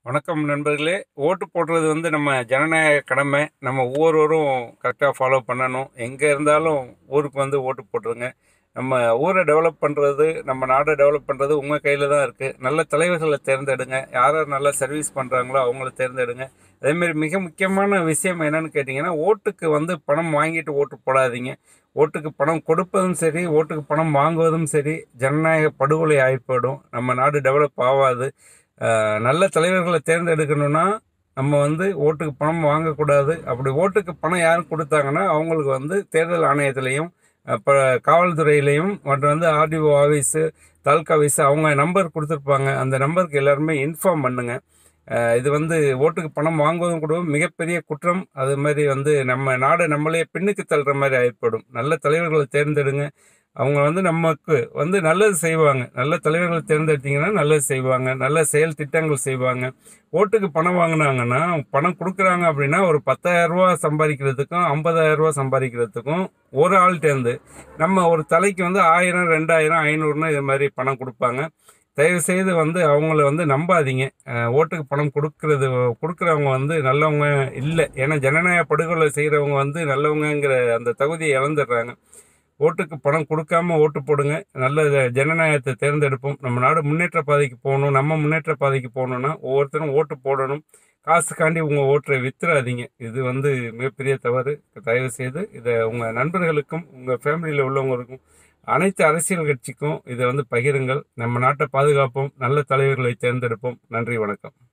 வணக்கம் நண்பர்களே ஓட்டு போடுறது வந்து நம்ம ஜனநாயக கடமை நம்ம ஒவ்வொருவரும் கரெக்டாக ஃபாலோ பண்ணணும் எங்கே இருந்தாலும் ஊருக்கு வந்து ஓட்டு போட்டுருங்க நம்ம ஊரை டெவலப் பண்ணுறது நம்ம நாடை டெவலப் பண்ணுறது உங்கள் கையில் தான் இருக்குது நல்ல தலைவர்களை தேர்ந்தெடுங்க யார் யார் நல்லா சர்வீஸ் பண்ணுறாங்களோ அவங்கள தேர்ந்தெடுங்க அதேமாரி மிக முக்கியமான விஷயம் என்னன்னு கேட்டிங்கன்னா ஓட்டுக்கு வந்து பணம் வாங்கிட்டு ஓட்டு போடாதீங்க ஓட்டுக்கு பணம் கொடுப்பதும் சரி ஓட்டுக்கு பணம் வாங்குவதும் சரி ஜனநாயக படுகொலை ஆகிப்போடும் நம்ம நாடு டெவலப் ஆகாது அஹ் நல்ல தலைவர்களை தேர்ந்தெடுக்கணும்னா நம்ம வந்து ஓட்டுக்கு பணம் வாங்கக்கூடாது அப்படி ஓட்டுக்கு பணம் யாரும் கொடுத்தாங்கன்னா அவங்களுக்கு வந்து தேர்தல் ஆணையத்திலையும் இப்போ காவல்துறையிலையும் மற்றும் வந்து ஆர்டிஓ ஆஃபீஸு தாலுக்கா ஆஃபீஸு அவங்க நம்பர் கொடுத்துருப்பாங்க அந்த நம்பருக்கு எல்லாருமே இன்ஃபார்ம் பண்ணுங்க அஹ் இது வந்து ஓட்டுக்கு பணம் வாங்குவதும் கூட மிகப்பெரிய குற்றம் அது மாதிரி வந்து நம்ம நாடு நம்மளே பின்னுக்கு தள்ளுற மாதிரி ஆயிப்படும் நல்ல தலைவர்களை தேர்ந்தெடுங்க அவங்க வந்து நமக்கு வந்து நல்லது செய்வாங்க நல்ல தலைவர்களை தேர்ந்தெடுத்தீங்கன்னா நல்லது செய்வாங்க நல்ல செயல் திட்டங்கள் செய்வாங்க ஓட்டுக்கு பணம் வாங்கினாங்கன்னா பணம் கொடுக்குறாங்க அப்படின்னா ஒரு பத்தாயிரம் ரூபா சம்பாதிக்கிறதுக்கும் ஐம்பதாயிரம் ரூபா சம்பாதிக்கிறதுக்கும் ஒரு ஆள்கிட்டேருந்து நம்ம ஒரு தலைக்கு வந்து ஆயிரம் ரெண்டாயிரம் ஐநூறுன்னு இது மாதிரி பணம் கொடுப்பாங்க தயவு செய்து வந்து அவங்கள வந்து நம்பாதீங்க அஹ் ஓட்டுக்கு பணம் கொடுக்கறது கொடுக்குறவங்க வந்து நல்லவங்க இல்லை ஏன்னா ஜனநாயக படுகொலை செய்கிறவங்க வந்து நல்லவங்கங்கிற அந்த தகுதியை இழந்துடுறாங்க ஓட்டுக்கு பணம் கொடுக்காம ஓட்டு போடுங்க நல்ல ஜனநாயகத்தை தேர்ந்தெடுப்போம் நம்ம நாடு முன்னேற்ற பாதைக்கு போகணும் நம்ம முன்னேற்ற பாதைக்கு போகணும்னா ஒவ்வொருத்தரும் ஓட்டு போடணும் காசுக்காண்டி உங்கள் ஓட்டை வித்துறாதீங்க இது வந்து மிகப்பெரிய தவறு தயவு செய்து இதை உங்கள் நண்பர்களுக்கும் உங்கள் ஃபேமிலியில் உள்ளவங்களுக்கும் அனைத்து அரசியல் கட்சிக்கும் இதை வந்து பகிருங்கள் நம்ம நாட்டை பாதுகாப்போம் நல்ல தலைவர்களை தேர்ந்தெடுப்போம் நன்றி வணக்கம்